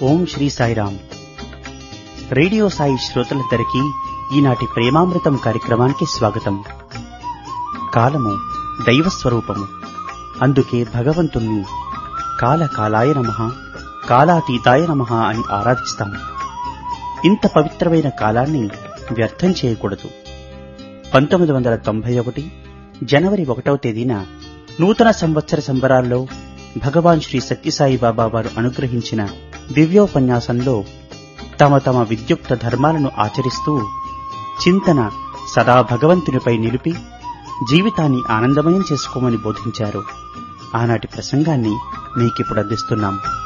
ఓం Shri Sairam radio Sai శ్రోతలందరికీ ఈనాటి ప్రేమామృతం కార్యక్రమానికి స్వాగతం కాలము దైవ స్వరూపము అందుకే భగవంతుణ్ణి కాల కాలాయ నమ కాలాతీతాయ నమ అని ఆరాధిస్తాం ఇంత పవిత్రమైన కాలాన్ని వ్యర్థం చేయకూడదు పంతొమ్మిది వందల తొంభై ఒకటి జనవరి ఒకటవ తేదీన నూతన సంవత్సర సంబరాల్లో భగవాన్ శ్రీ సత్యసాయి బాబా వారు అనుగ్రహించిన దివ్యోపన్యాసంలో తమ తమ విద్యుక్త ధర్మాలను ఆచరిస్తూ చింతన సదా భగవంతునిపై నిలిపి జీవితాన్ని ఆనందమయం చేసుకోమని బోధించారు ఆనాటి ప్రసంగాన్ని మీకిప్పుడు అందిస్తున్నాం